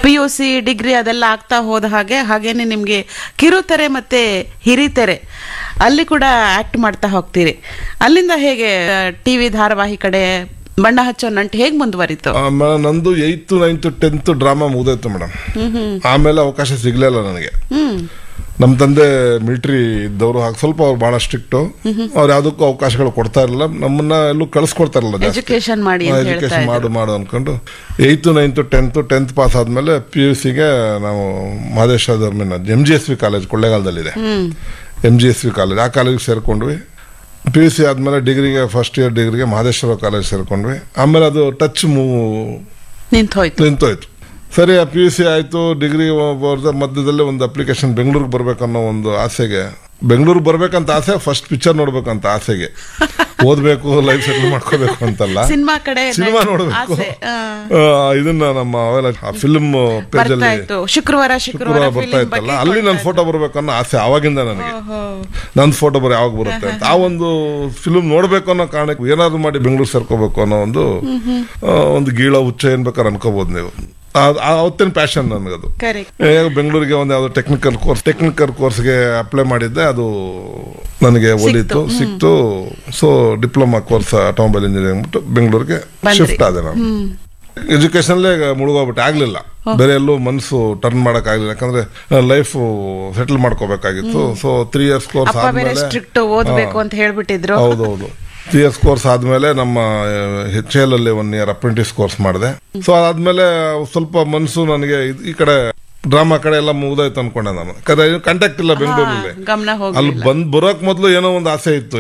P U C degree ಅದೆಲ್ಲ ಆಗ್ತಾ ಹೋದ ಹಾಗೆ ಹಾಗೇನೆ ನಿಮ್ಗೆ ಕಿರುತೆರೆ ಮತ್ತೆ ಹಿರಿತೆರೆ ಅಲ್ಲಿ ಕೂಡ ಆಕ್ಟ್ ಮಾಡ್ತಾ ಹೋಗ್ತೀರಿ ಅಲ್ಲಿಂದ ಹೇಗೆ ಟಿವಿ ಧಾರಾವಾಹಿ ಕಡೆ ಬಣ್ಣ ಹಚ್ಚೋ ನಂಟು ಹೇಗೆ ಮುಂದುವರಿತು ಆಮೇಲೆ ನಂದು ಏಯ್ತು ನೈನ್ತು ಟೆಂತ್ ಡ್ರಾಮಾ ಮುಗ್ದೋಯ್ತು ಮೇಡಮ್ ಆಮೇಲೆ ಅವಕಾಶ ಸಿಗ್ಲಿಲ್ಲ ನನಗೆ ಹ್ಮ್ ನಮ್ಮ ತಂದೆ ಮಿಲಿಟರಿ ಇದ್ದವರು ಹಾಗೆ ಸ್ವಲ್ಪ ಅವ್ರು ಬಹಳ ಸ್ಟ್ರಿಕ್ಟು ಅವ್ರು ಯಾವುದಕ್ಕೂ ಅವಕಾಶಗಳು ಕೊಡ್ತಾ ಇರಲಿಲ್ಲ ನಮ್ಮನ್ನ ಎಲ್ಲೂ ಕಳಿಸ್ಕೊಡ್ತಾ ಇರಲಿಲ್ಲ ಜಾಸ್ತಿ ಎಜುಕೇಶನ್ ಮಾಡಿ ಅಂತ ಹೇಳ್ತಾ ಎಜುಕೇಶನ್ ಇದ್ರು ಮಾಡು ಮಾಡು ಅನ್ಕೊಂಡು eighth ninth tenth tenth pass ಆದ್ಮೇಲೆ ಪಿ ಯು ಸಿಗೆ ನಾವು ಮಹದೇಶ್ವರ ಧರ್ಮಿನ M G S V college ಕೊಳ್ಳೇಗಾಲದಲ್ಲಿದೆ ಹ್ಮ್ M G S V college ಆ ಕಾಲೇಜಿಗೆ ಸೇರ್ಕೊಂಡ್ವಿ ಪಿ ಯು ಸಿ ಆದ್ಮೇಲೆ ಡಿಗ್ರಿಗೆ ಫಸ್ಟ್ ಇಯರ್ ಡಿಗ್ರಿಗೆ ಮಹದೇಶ್ವರ ಕಾಲೇಜ್ ಸೇರ್ಕೊಂಡ್ವಿ ಆಮೇಲೆ ಅದು ಟಚ್ ಮೂವ್ ನಿಂತು ಹೋಯ್ತು ನಿಂತೋಯ್ತು ಸರಿ ಪಿ ಯು ಸಿ ಆಯ್ತು ಡಿಗ್ರಿ ಬರ್ದ ಮಧ್ಯದಲ್ಲಿ ಒಂದು ಅಪ್ಲಿಕೇಶನ್ ಬೆಂಗಳೂರಿಗೆ ಬರ್ಬೇಕನ್ನೋ ಒಂದು ಆಸೆಗೆ ಬೆಂಗಳೂರಿಗೆ ಬರ್ಬೇಕಂತ ಆಸೆ ಫಸ್ಟ್ ಪಿಕ್ಚರ್ ನೋಡ್ಬೇಕಂತ ಆಸೆಗೆ ಓದ್ಬೇಕು ಲೈಫ್ ಸೆಟ್ಲ್ ಮಾಡ್ಕೋಬೇಕು ಅಂತಲ್ಲ ಸಿನಿಮಾ ಕಡೆ ಸಿನಿಮಾ ನೋಡ್ಬೇಕು ಆಸೆ, ಆ. ಆ, ಇದನ್ನ ನಮ್ಮ ಅವೆಲ್ಲ ಫಿಲ್ಮ್ ಪೇಜ್ ಬರ್ತಾ ಅಲ್ಲಿ ಇತ್ತು ಶುಕ್ರವಾರ ಶುಕ್ರವಾರ ಶುಕ್ರವಾರ ಬರ್ತಾ film ಇತ್ತಲ್ಲ ಬಗ್ಗೆ ಅಲ್ಲಿ ನನ್ನ ಕೊಡ್ತಾ ಫೋಟೋ ಬರ್ಬೇಕನ್ನೋ ಆಸೆ ಆವಾಗಿಂದ ನನಗೆ ಓಹೋ. ನನ್ನ ಫೋಟೋ ಬರೋ ಯಾವಾಗ ಬರುತ್ತೆ ಅಂತ ಆ ಒಂದು ಫಿಲ್ಮ್ ನೋಡ್ಬೇಕು ಅನ್ನೋ ಕಾರಣಕ್ಕೆ ಏನಾದ್ರು ಮಾಡಿ ಬೆಂಗಳೂರು ಸೇರ್ಕೋಬೇಕು ಅನ್ನೋ ಒಂದು ಆ, ಒಂದು ಗೀಳ ಹುಚ್ಚ ಏನ್ ಬೇಕಾದ್ರೆ ಅನ್ಕೋಬಹುದು ನೀವು ಆ- ಆ ಅವತ್ತಿನ ಪ್ಯಾಷನ್ ನನಗದು Correct. ಈಗ ಬೆಂಗಳೂರಿಗೆ ಒಂದು ಯಾವ್ದೋ ಟೆಕ್ನಿಕಲ್ ಕೋರ್ಸ್ ಟೆಕ್ನಿಕಲ್ ಕೋರ್ಸ್ಗೆ ಅಪ್ಲೈ ಮಾಡಿದ್ದೆ ಅದು ನನಗೆ ಒಲಿತು ಸಿಕ್ತು so diploma course automobile engineering ಬಿಟ್ಟು ಬೆಂಗಳೂರಿಗೆ ಬಂದ್ರಿ. ಶಿಫ್ಟ್ ಆದೆ ನಾನು ಎಜುಕೇಶನ್ಲೇ ಮುಳುಗೋಗ್ಬಿಟ್ಟು ಆಗ್ಲಿಲ್ಲ ಬೇರೆ ಎಲ್ಲೂ ಮನಸ್ಸು ಟರ್ನ್ ಮಾಡಕ್ ಆಗ್ಲಿಲ್ಲ ಯಾಕಂದ್ರೆ ಲೈಫ್ ಸೆಟಲ್ ಮಾಡ್ಕೋಬೇಕಾಗಿತ್ತು ಸೊ ತ್ರೀ ಇಯರ್ಸ್ ಕೋರ್ಸ್ ಅಪ್ಪ ಬೇರೆ ಆದ್ಮೇಲೆ ಸ್ಟ್ರಿಕ್ಟ್ ಓದ್ಬೇಕು ಅಂತ ಹೇಳ್ಬಿಟ್ಟಿದ್ರು ಹೌದೌದು ತ್ರೀ ಇಯರ್ಸ್ ಕೋರ್ಸ್ ಆದ್ಮೇಲೆ ನಮ್ಮ ಹೆಚ್ ಎಲ್ ಅಲ್ಲಿ ಒನ್ ಇಯರ್ ಅಪ್ರೆಂಟಿಸ್ ಕೋರ್ಸ್ ಮಾಡಿದೆ ಸೊ ಅದಾದ್ಮೇಲೆ ಸ್ವಲ್ಪ ಮನಸ್ಸು ನನಗೆ ಇದ್- ಈ ಕಡೆ ಡ್ರಾಮಾ ಕಡೆ ಎಲ್ಲ ಮುಗ್ದೋಯ್ತು ಅನ್ಕೊಂಡೆ ನಾನು ಯಾಕಂದ್ರೆ ಕಾಂಟ್ಯಾಕ್ಟ್ ಇಲ್ಲ ಬೆಂಗಳೂರಲ್ಲಿ ಗಮನ ಅಲ್ಲಿ ಹೋಗಿ ಬಂದ್ ಬರೋಕ್ ಮೊದಲು ಏನೋ ಒಂದು ಆಸೆ ಇತ್ತು